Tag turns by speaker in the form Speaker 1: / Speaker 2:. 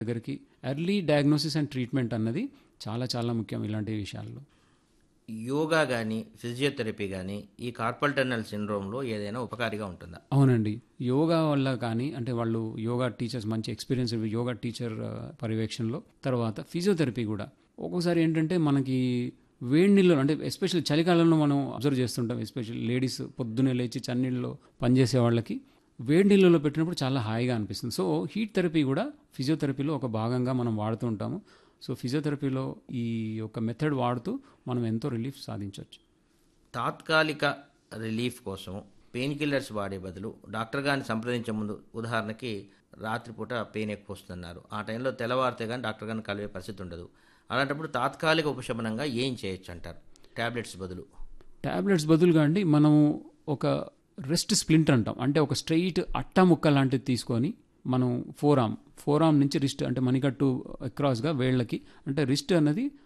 Speaker 1: దగ్గరికి early diagnosis and treatment అన్నది చాలా చాలా ముఖ్యం ఇలాంటి విషయాల్లో
Speaker 2: యోగా కానీ ఫిజియోథెరపీ కానీ ఈ కార్పల్ టన్నల్ సిండ్రోమ్లో ఏదైనా ఉపకారిగా ఉంటుందా
Speaker 1: అవునండి యోగా వల్ల కానీ అంటే వాళ్ళు యోగా టీచర్స్ మంచి ఎక్స్పీరియన్స్ యోగా టీచర్ ఆ, పర్యవేక్షణలో తర్వాత ఫిజియోథెరపీ కూడా ఒక్కోసారి ఏంటంటే మనకి వేడి నీళ్ళు అంటే ఎస్పెషల్లీ చలికాలంలో మనం అబ్జర్వ్ చేస్తుంటాం ఎస్పెషల్లీ లేడీస్ పొద్దున్నే లేచి చన్నీళ్ళలో పనిచేసే వాళ్ళకి వేడి నీళ్ళలో పెట్టినప్పుడు చాలా హాయిగా అనిపిస్తుంది సో హీట్ థెరపీ కూడా ఫిజియోథెరపీలో ఒక భాగంగా మనం వాడుతూ ఉంటాము సో ఫిజియోథెరపీలో ఈ యొక్క మెథడ్ వాడుతూ మనం ఎంతో రిలీఫ్ సాధించవచ్చు
Speaker 2: తాత్కాలిక రిలీఫ్ కోసం పెయిన్ కిల్లర్స్ వాడే బదులు డాక్టర్ గారిని సంప్రదించే ముందు ఉదాహరణకి రాత్రిపూట పెయిన్ ఎక్కువ వస్తున్నారు ఆ టైంలో తెల్లవారితే కానీ డాక్టర్ గారిని కలిగే పరిస్థితి ఉండదు అలాంటప్పుడు తాత్కాలిక ఉపశమనంగా ఏం చేయొచ్చు అంటారు ట్యాబ్లెట్స్ బదులు
Speaker 1: ట్యాబ్లెట్స్ బదులుగా అండి మనము ఒక రెస్ట్ స్ప్లింటర్ అంటాం అంటే ఒక స్ట్రైట్ అట్ట ముక్క లాంటిది తీసుకొని మనం ఫోర్ ఆర్మ్ ఫోర్ ఆర్మ్ నుంచి రిస్ట్ అంటే మణికట్టు అక్రాస్గా వేళ్ళకి అంటే రిస్ట్ అన్నది